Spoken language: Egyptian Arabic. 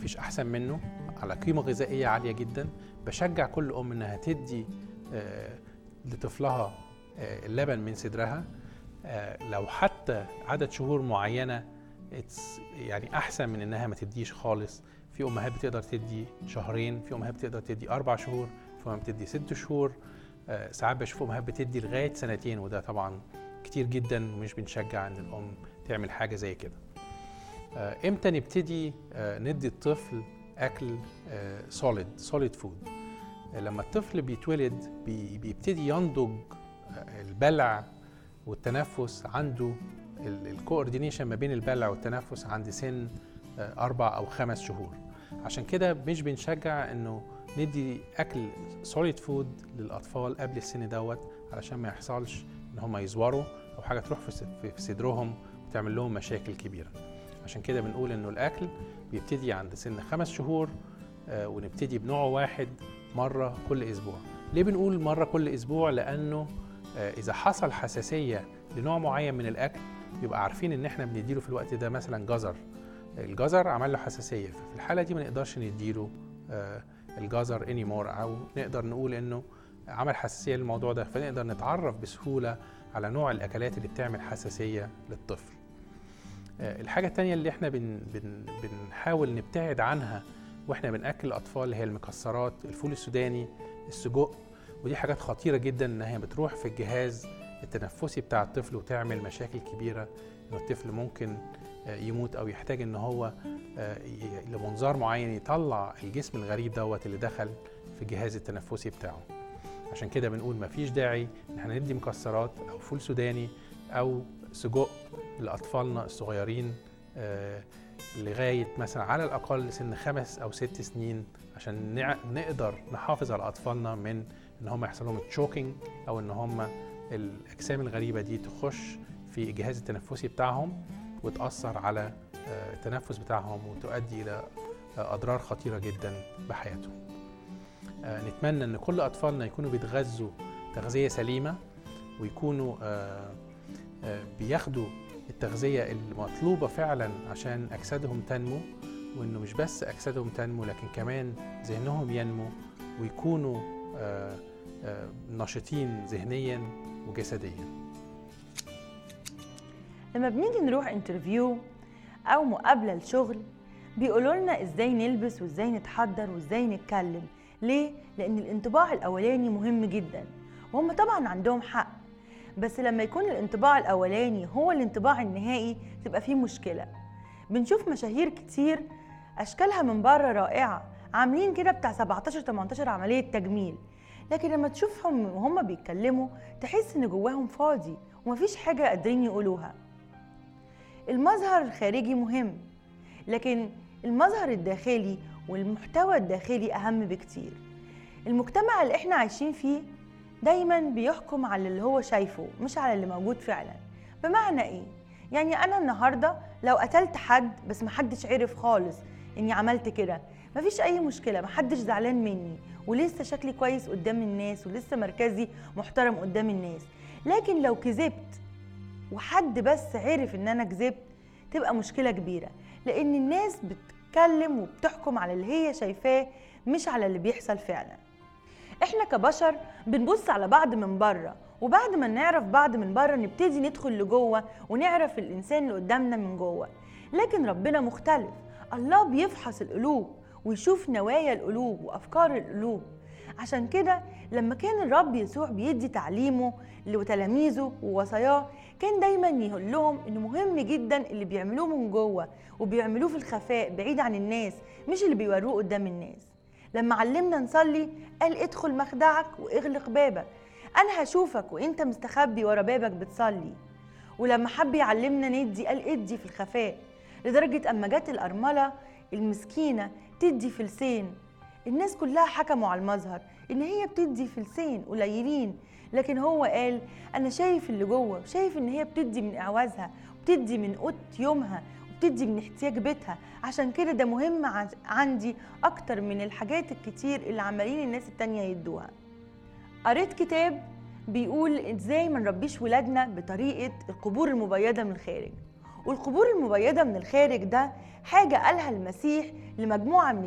مفيش احسن منه على قيمه غذائيه عاليه جدا بشجع كل ام انها تدي آه، لطفلها آه، اللبن من صدرها آه، لو حتى عدد شهور معينه it's يعني احسن من انها ما تديش خالص في امهات بتقدر تدي شهرين في امهات بتقدر تدي اربع شهور في امهات بتدي ست شهور آه، ساعات بشوف امهات بتدي لغايه سنتين وده طبعا كتير جدا ومش بنشجع ان الام تعمل حاجه زي كده آه، امتى نبتدي آه، ندي الطفل اكل سوليد سوليد فود لما الطفل بيتولد بي- بيبتدي ينضج آه، البلع والتنفس عنده الكوردينيشن ما بين البلع والتنفس عند سن آه، اربع او خمس شهور عشان كده مش بنشجع انه ندي اكل سوليد فود للاطفال قبل السن دوت علشان ما يحصلش ان هم يزوروا او حاجه تروح في س- في في صدرهم وتعمل لهم مشاكل كبيره عشان كده بنقول انه الاكل بيبتدي عند سن خمس شهور آه، ونبتدي بنوع واحد مره كل اسبوع ليه بنقول مره كل اسبوع لانه آه، اذا حصل حساسيه لنوع معين من الاكل يبقى عارفين ان احنا بنديله في الوقت ده مثلا جزر الجزر عمل له حساسيه ففي الحاله دي ما نقدرش نديله آه، الجزر اني مور او نقدر نقول انه عمل حساسيه للموضوع ده فنقدر نتعرف بسهوله على نوع الاكلات اللي بتعمل حساسيه للطفل آه، الحاجه التانية اللي احنا بن بن بنحاول نبتعد عنها واحنا بناكل الاطفال اللي هي المكسرات الفول السوداني السجق ودي حاجات خطيره جدا انها بتروح في الجهاز التنفسي بتاع الطفل وتعمل مشاكل كبيره انه الطفل ممكن آه، يموت او يحتاج ان هو آه، ي- لمنظار معين يطلع الجسم الغريب دوت اللي دخل في الجهاز التنفسي بتاعه عشان كده بنقول مفيش داعي ان احنا ندي مكسرات او فول سوداني او سجق لاطفالنا الصغيرين آه، لغايه مثلا على الاقل سن خمس او ست سنين عشان نع- نقدر نحافظ على اطفالنا من ان هم يحصل لهم تشوكينج او ان هم الاجسام الغريبه دي تخش في الجهاز التنفسي بتاعهم وتاثر على آه، التنفس بتاعهم وتؤدي الى آه، اضرار خطيره جدا بحياتهم. آه، نتمنى ان كل اطفالنا يكونوا بيتغذوا تغذيه سليمه ويكونوا آه، آه، بياخدوا التغذيه المطلوبه فعلا عشان اجسادهم تنمو وانه مش بس اجسادهم تنمو لكن كمان ذهنهم ينمو ويكونوا آه، آه، نشيطين ذهنيا وجسديا. لما بنيجي نروح انترفيو او مقابله لشغل بيقولوا لنا ازاي نلبس وازاي نتحضر وازاي نتكلم ليه لان الانطباع الاولاني مهم جدا وهم طبعا عندهم حق بس لما يكون الانطباع الاولاني هو الانطباع النهائي تبقى فيه مشكله بنشوف مشاهير كتير اشكالها من بره رائعه عاملين كده بتاع 17 18 عمليه تجميل لكن لما تشوفهم وهم بيتكلموا تحس ان جواهم فاضي ومفيش حاجه قادرين يقولوها المظهر الخارجي مهم لكن المظهر الداخلي والمحتوى الداخلي أهم بكتير المجتمع اللي احنا عايشين فيه دايما بيحكم على اللي هو شايفه مش على اللي موجود فعلا بمعنى ايه؟ يعني انا النهاردة لو قتلت حد بس محدش عرف خالص اني عملت كده مفيش اي مشكلة محدش زعلان مني ولسه شكلي كويس قدام الناس ولسه مركزي محترم قدام الناس لكن لو كذبت وحد بس عرف ان انا كذبت تبقى مشكله كبيره لان الناس بتتكلم وبتحكم على اللي هي شايفاه مش على اللي بيحصل فعلا احنا كبشر بنبص على بعض من بره وبعد ما نعرف بعض من بره نبتدي ندخل لجوه ونعرف الانسان اللي قدامنا من جوه لكن ربنا مختلف الله بيفحص القلوب ويشوف نوايا القلوب وافكار القلوب عشان كده لما كان الرب يسوع بيدي تعليمه لتلاميذه ووصاياه كان دايما يقول لهم انه مهم جدا اللي بيعملوه من جوه وبيعملوه في الخفاء بعيد عن الناس مش اللي بيوروه قدام الناس لما علمنا نصلي قال ادخل مخدعك واغلق بابك انا هشوفك وانت مستخبي ورا بابك بتصلي ولما حب يعلمنا ندي قال ادي في الخفاء لدرجة أما جت الأرملة المسكينة تدي فلسين الناس كلها حكموا على المظهر إن هي بتدي فلسين قليلين لكن هو قال أنا شايف اللي جوه وشايف إن هي بتدي من إعوازها وبتدي من قوت يومها وبتدي من احتياج بيتها عشان كده ده مهم ع- عندي أكتر من الحاجات الكتير اللي عمالين الناس التانية يدوها قريت كتاب بيقول ازاي ما نربيش ولادنا بطريقه القبور المبيضه من الخارج والقبور المبيضه من الخارج ده حاجه قالها المسيح لمجموعة من